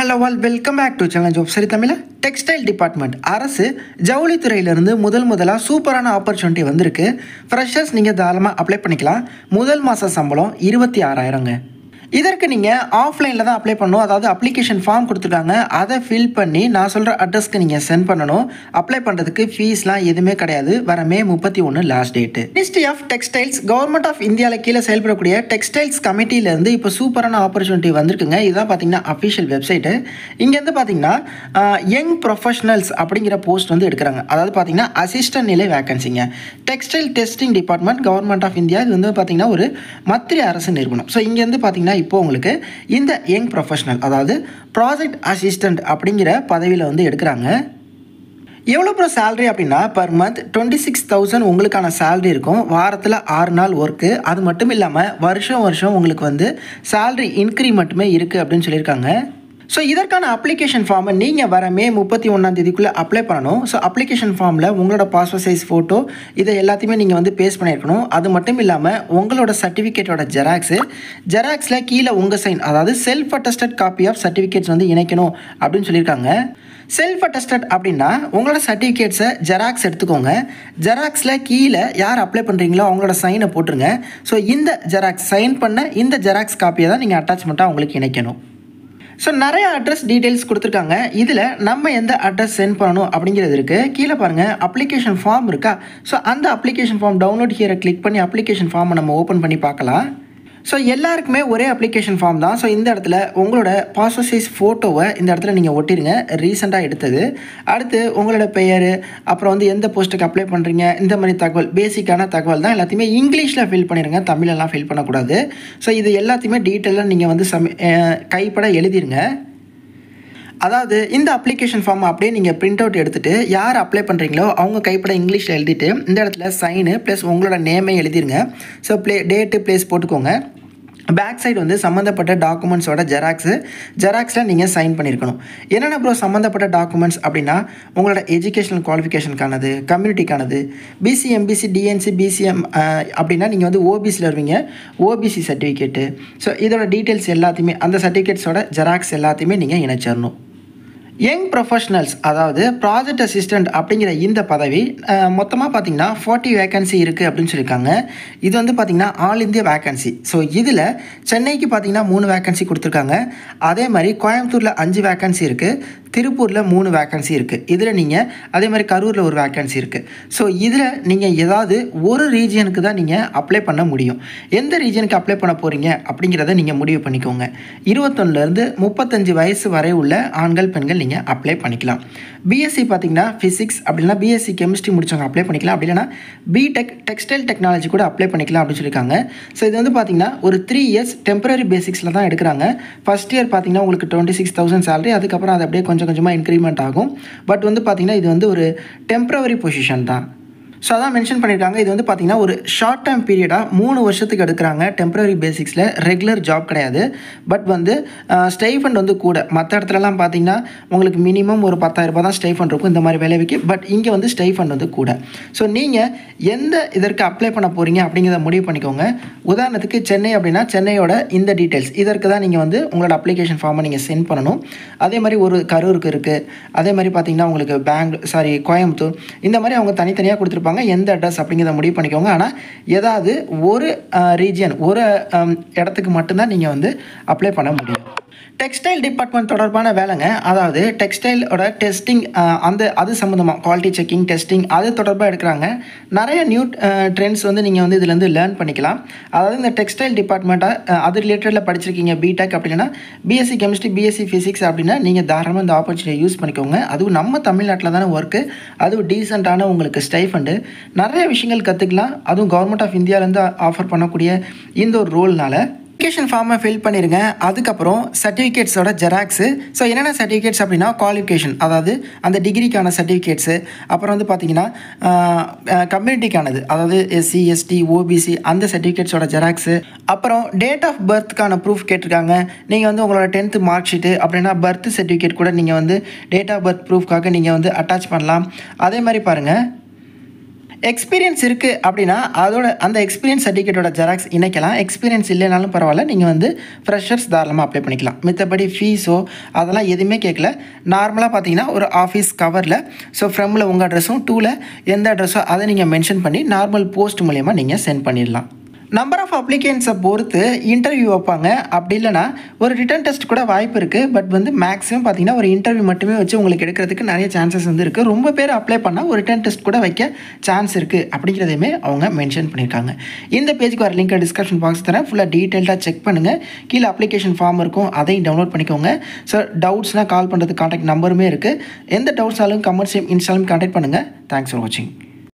hello all welcome back to channel job சரி தமிழ textile department அரசு ஜவுளித்துறையிலிருந்து முதல் முதலாக சூப்பரான ஆப்பர்ச்சுனிட்டி வந்திருக்கு ஃப்ரெஷர்ஸ் நீங்கள் தாராளமாக அப்ளை பண்ணிக்கலாம் முதல் மாத சம்பளம் இருபத்தி ஆறாயிரங்க இதற்கு நீங்கள் ஆஃப்லைனில் தான் அப்ளை பண்ணணும் அதாவது அப்ளிகேஷன் ஃபார்ம் கொடுத்துருக்காங்க அதை ஃபில் பண்ணி நான் சொல்கிற அட்ரஸ்க்கு நீங்கள் சென்ட் பண்ணணும் அப்ளை பண்ணுறதுக்கு ஃபீஸ்லாம் எதுவுமே கிடையாது வர மே முப்பத்தி ஒன்று last date ministry of textiles government of இந்தியாவில் கீழே செயல்படக்கூடிய டெக்ஸ்டைல்ஸ் கமிட்டியிலேருந்து இப்போ சூப்பரான ஆப்பர்ச்சுனிட்டி வந்திருக்குங்க இதுதான் பார்த்தீங்கன்னா அஃபிஷியல் வெப்சைட்டு இங்கேருந்து பார்த்தீங்கன்னா யங் ப்ரொஃபஷனல்ஸ் அப்படிங்கிற போஸ்ட் வந்து எடுக்கிறாங்க அதாவது பார்த்தீங்கன்னா அசிஸ்டன்ட் நிலை வேகன்சிங்க textile testing department government of India இது வந்து பார்த்தீங்கன்னா ஒரு மத்திய அரசு நிறுவனம் ஸோ இங்கேருந்து பார்த்தீங்கன்னா இப்போ உங்களுக்கு இந்த யங் ப்ரொஃபஷனல் அதாவது ப்ராஜெக்ட் அசிஸ்டண்ட் அப்படிங்கிற பதவியில் வந்து எடுக்கிறாங்க எவ்வளோ ப்ரோ சேலரி அப்படின்னா per month twenty six thousand உங்களுக்கான சேலரி இருக்கும் வாரத்தில் ஆறு நாள் ஒர்க்கு அது மட்டும் இல்லாமல் வருஷம் வருஷம் உங்களுக்கு வந்து சேலரி இன்க்ரிமெண்ட்டுமே இருக்குது அப்படின்னு சொல்லியிருக்காங்க ஸோ இதற்கான அப்ளிகேஷன் ஃபார்மை நீங்கள் வர மே முப்பத்தி ஒன்றாம் தேதிக்குள்ளே அப்ளை பண்ணணும் ஸோ அப்ளிகேஷன் ஃபார்மில் உங்களோட பாஸ்போர்ட் சைஸ் ஃபோட்டோ இதை எல்லாத்தையுமே நீங்கள் வந்து பேஸ்ட் பண்ணியிருக்கணும் அது மட்டும் இல்லாமல் உங்களோட சர்டிஃபிகேட்டோட ஜெராக்ஸு ஜெராக்ஸில் கீழே உங்கள் சைன் அதாவது self attested copy of certificates வந்து இணைக்கணும் அப்படின்னு சொல்லியிருக்காங்க செல்ஃப் அட்டஸ்டட் அப்படின்னா உங்களோட சர்டிஃபிகேட்ஸை ஜெராக்ஸ் எடுத்துக்கோங்க ஜெராக்ஸில் கீழே யார் அப்ளை பண்ணுறீங்களோ அவங்களோட சைனை போட்டுருங்க ஸோ இந்த ஜெராக்ஸ் சைன் பண்ண இந்த ஜெராக்ஸ் காப்பியை தான் நீங்கள் அட்டாச்மெண்ட்டாக உங்களுக்கு இணைக்கணும் ஸோ நிறைய அட்ரஸ் டீட்டெயில்ஸ் கொடுத்துருக்காங்க இதில் நம்ம எந்த அட்ரஸ் சென்ட் பண்ணணும் அப்படிங்கிறது இருக்குது கீழே பாருங்கள் அப்ளிகேஷன் ஃபார்ம் இருக்கா ஸோ அந்த அப்ளிகேஷன் ஃபார்ம் டவுன்லோட் ஹியரை கிளிக் பண்ணி அப்ளிகேஷன் ஃபார்மை நம்ம ஓப்பன் பண்ணி பார்க்கலாம் ஸோ எல்லாருக்குமே ஒரே அப்ளிகேஷன் ஃபார்ம் தான் ஸோ இந்த இடத்துல உங்களோட பாஸ்போர்ட் சைஸ் ஃபோட்டோவை இந்த இடத்துல நீங்கள் ஒட்டிருங்க ரீசெண்டாக எடுத்தது அடுத்து உங்களோட பெயர் அப்புறம் வந்து எந்த போஸ்ட்டுக்கு அப்ளை பண்ணுறீங்க இந்த மாதிரி தகவல் பேசிக்கான தகவல் தான் எல்லாத்தையுமே இங்கிலீஷில் ஃபில் பண்ணிடுங்க தமிழெல்லாம் ஃபில் பண்ணக்கூடாது ஸோ இது எல்லாத்தையுமே டீட்டெயிலாக நீங்கள் வந்து சம கைப்பட எழுதிருங்க அதாவது இந்த அப்ளிகேஷன் ஃபார்ம் அப்படியே நீங்கள் பிரிண்ட் அவுட் எடுத்துகிட்டு யார் அப்ளை பண்ணுறீங்களோ அவங்க கைப்பட இங்கிலீஷில் எழுதிட்டு இந்த இடத்துல சைனு ப்ளஸ் உங்களோட நேமே எழுதிருங்க ஸோ ப்ளே டேட்டு ப்ளேஸ் போட்டுக்கோங்க பேக் சைடு வந்து சம்மந்தப்பட்ட டாக்குமெண்ட்ஸோட ஜெராக்ஸு ஜெராக்ஸில் நீங்கள் சைன் பண்ணியிருக்கணும் என்னென்ன ப்ரோ சம்மந்தப்பட்ட டாக்குமெண்ட்ஸ் அப்படின்னா உங்களோட எஜுகேஷனல் குவாலிஃபிகேஷனுக்கானது கம்யூனிட்டிக்கானது பிசி எம்பிசி டிஎன்சி பிசிஎம் அப்படின்னா நீங்கள் வந்து ஓபிசியில் வருவீங்க ஓபிசி சர்டிஃபிகேட்டு ஸோ இதோட டீட்டெயில்ஸ் எல்லாத்தையுமே அந்த சர்டிஃபிகேட்ஸோட ஜெராக்ஸ் எல்லாத்தையுமே நீங்கள் இணைச்சிடணும் யங் ப்ரொஃபஷனல்ஸ் அதாவது ப்ராஜெக்ட் அசிஸ்டண்ட் அப்படிங்கிற இந்த பதவி மொத்தமாக பார்த்தீங்கன்னா ஃபார்ட்டி வேகன்சி இருக்குது அப்படின்னு சொல்லியிருக்காங்க இது வந்து பார்த்திங்கன்னா ஆல் இந்தியா வேகன்சி ஸோ இதில் சென்னைக்கு பார்த்தீங்கன்னா மூணு வேகன்சி கொடுத்துருக்காங்க அதே மாதிரி கோயம்புத்தூரில் அஞ்சு வேகன்சி இருக்குது திருப்பூரில் மூணு வேகன்சி இருக்குது இதில் நீங்கள் அதே மாதிரி கரூரில் ஒரு வேகன்சி இருக்குது ஸோ இதில் நீங்கள் ஏதாவது ஒரு ரீஜியனுக்கு தான் நீங்கள் அப்ளை பண்ண முடியும் எந்த ரீஜனுக்கு அப்ளை பண்ண போகிறீங்க அப்படிங்கிறத நீங்கள் முடிவு பண்ணிக்கோங்க இருபத்தொன்னுலேருந்து முப்பத்தஞ்சு வயசு வரை உள்ள ஆண்கள் பெண்கள் நீங்கள் அப்ளை பண்ணிக்கலாம் பிஎஸ்சி பார்த்தீங்கன்னா ஃபிசிக்ஸ் அப்படின்னா பிஎஸ்சி கெமிஸ்ட்ரி முடிச்சவங்க அப்ளை பண்ணிக்கலாம் அப்படி இல்லைனா பிடெக் டெக்ஸ்டைல் டெக்னாலஜி கூட அப்ளை பண்ணிக்கலாம் அப்படின்னு சொல்லியிருக்காங்க ஸோ இது வந்து பார்த்தீங்கன்னா ஒரு த்ரீ இயர்ஸ் டெம்பரரி பேசிக்ஸில் தான் எடுக்கிறாங்க ஃபஸ்ட் இயர் பார்த்தீங்கன்னா உங்களுக்கு டுவெண்ட்டி சிக்ஸ் தௌசண்ட் சேலரி அதுக்கப்புறம் அது அப்படியே கொஞ்சம் கொஞ்சமாக இன்க்ரிமெண்ட் ஆகும் பட் வந்து பார்த்திங்கன்னா இது வந்து ஒரு டெம்பரவரி பொசிஷன் தான் ஸோ அதான் மென்ஷன் பண்ணியிருக்காங்க இது வந்து பார்த்திங்கன்னா ஒரு ஷார்ட் டைம் பீரியடாக மூணு வருஷத்துக்கு எடுக்கிறாங்க டெம்பரரி பேசிக்ஸில் ரெகுலர் ஜாப் கிடையாது பட் வந்து ஸ்டைஃபண்ட் வந்து கூட மற்ற இடத்துலலாம் பார்த்தீங்கன்னா உங்களுக்கு மினிமம் ஒரு பத்தாயிரரூபா தான் ஸ்டைஃபண்ட் இருக்கும் இந்த மாதிரி வேலைக்கு பட் இங்கே வந்து ஸ்டைஃபண்ட் வந்து கூட ஸோ நீங்கள் எந்த இதற்கு அப்ளை பண்ண போகிறீங்க அப்படிங்கிறத முடிவு பண்ணிக்கோங்க உதாரணத்துக்கு சென்னை அப்படின்னா சென்னையோட இந்த டீட்டெயில்ஸ் இதற்கு தான் நீங்கள் வந்து உங்களோட அப்ளிகேஷன் ஃபார்மை நீங்கள் சென்ட் பண்ணணும் அதே மாதிரி ஒரு கரூருக்கு இருக்குது அதே மாதிரி பார்த்தீங்கன்னா உங்களுக்கு பேங்க் சாரி கோயம்புத்தூர் இந்த மாதிரி அவங்க தனித்தனியாக கொடுத்துருப்பாங்க எந்த அட்ரஸ் அப்படிங்கிறத முடிவு பண்ணிக்கோங்க ஆனால் ஏதாவது ஒரு ரீஜியன் ஒரு இடத்துக்கு மட்டும்தான் நீங்கள் வந்து அப்ளை பண்ண முடியும் டெக்ஸ்டைல் டிபார்ட்மெண்ட் தொடர்பான வேலைங்க அதாவது டெக்ஸ்டைலோட டெஸ்டிங் அந்த அது சம்மந்தமாக குவாலிட்டி செக்கிங் டெஸ்டிங் அது தொடர்பாக எடுக்கிறாங்க நிறைய நியூ ட்ரெண்ட்ஸ் வந்து நீங்கள் வந்து இதுலேருந்து லேர்ன் பண்ணிக்கலாம் அதாவது இந்த டெக்ஸ்டைல் டிபார்ட்மெண்ட்டாக அது ரிலேட்டடில் படிச்சிருக்கீங்க பிடெக் அப்படின்னா பிஎஸ்சி கெமிஸ்ட்ரி பிஎஸ்சி ஃபிசிக்ஸ் அப்படின்னா நீங்கள் தாராளமாக இந்த ஆப்பர்ச்சுனிட்டியை யூஸ் பண்ணிக்கோங்க அதுவும் நம்ம தமிழ்நாட்டில் தானே ஒர்க்கு அதுவும் டீசெண்டான உங்களுக்கு ஸ்டைஃபண்டு நிறைய விஷயங்கள் கற்றுக்கலாம் அதுவும் கவர்மெண்ட் ஆஃப் இந்தியாவிலேருந்து ஆஃபர் பண்ணக்கூடிய இந்த ஒரு ரோல்னால அப்ளிகேஷன் ஃபார்மை ஃபில் பண்ணிடுங்க அதுக்கப்புறம் சர்டிஃபிகேட்ஸோட ஜெராக்ஸு ஸோ என்னென்ன சர்டிஃபிகேட்ஸ் அப்படின்னா குவாலிஃபிகேஷன் அதாவது அந்த டிகிரிக்கான சர்டிஃபிகேட்ஸு அப்புறம் வந்து பார்த்தீங்கன்னா கம்யூனிட்டிக்கானது அதாவது எஸ்சி எஸ்டி ஓபிசி அந்த சர்டிஃபிகேட்ஸோட ஜெராக்ஸு அப்புறம் டேட் ஆஃப் பர்த்க்கான ப்ரூஃப் கேட்டிருக்காங்க நீங்கள் வந்து உங்களோட டென்த்து மார்க் ஷீட்டு அப்படின்னா பர்த் சர்டிஃபிகேட் கூட நீங்கள் வந்து டேட் ஆஃப் பர்த் ப்ரூஃப்காக நீங்கள் வந்து அட்டாச் பண்ணலாம் அதே மாதிரி பாருங்கள் எக்ஸ்பீரியன்ஸ் இருக்குது அப்படின்னா அதோட அந்த எக்ஸ்பீரியன்ஸ் சர்டிஃபிகேட்டோட ஜெராக்ஸ் இணைக்கலாம் எக்ஸ்பீரியன்ஸ் இல்லைனாலும் பரவாயில்ல நீங்கள் வந்து ஃப்ரெஷர்ஸ் தாராளமாக அப்ளை பண்ணிக்கலாம் மித்தபடி ஃபீஸோ அதெல்லாம் எதுவுமே கேட்கல நார்மலாக பார்த்தீங்கன்னா ஒரு ஆஃபீஸ் கவரில் ஸோ ஃப்ரம்மில் உங்கள் அட்ரஸும் டூவில் எந்த அட்ரஸோ அதை நீங்கள் மென்ஷன் பண்ணி நார்மல் போஸ்ட் மூலயமா நீங்கள் சென்ட் பண்ணிடலாம் நம்பர் ஆஃப் அப்ளிகேன்ஸை பொறுத்து இன்டர்வியூ வைப்பாங்க அப்படி இல்லைனா ஒரு ரிட்டன் டெஸ்ட் கூட வாய்ப்பு இருக்குது பட் வந்து மேக்ஸிமம் பார்த்தீங்கன்னா ஒரு இன்டர்வியூ மட்டுமே வச்சு உங்களுக்கு எடுக்கிறதுக்கு நிறைய சான்சஸ் வந்து இருக்குது ரொம்ப பேர் அப்ளை பண்ணால் ஒரு ரிட்டன் டெஸ்ட் கூட வைக்க சான்ஸ் இருக்குது அப்படிங்கிறதையுமே அவங்க மென்ஷன் பண்ணியிருக்காங்க இந்த பேஜுக்கு வர லிங்க் டிஸ்கிரிப்ஷன் பாக்ஸ் தரேன் ஃபுல்லாக டீட்டெயில்டாக செக் பண்ணுங்கள் கீழே அப்ளிகேஷன் ஃபார்ம் இருக்கும் அதையும் டவுன்லோட் பண்ணிக்கோங்க ஸோ டவுட்ஸ்னால் கால் பண்ணுறதுக்கு காண்டாக்ட் நம்பருமே இருக்குது எந்த டவுட்ஸாலும் கமர்ஷியம் இன்ஸ்டாலும் காண்டாக்ட் பண்ணுங்கள் தேங்க்ஸ் ஃபார் வாட்சிங்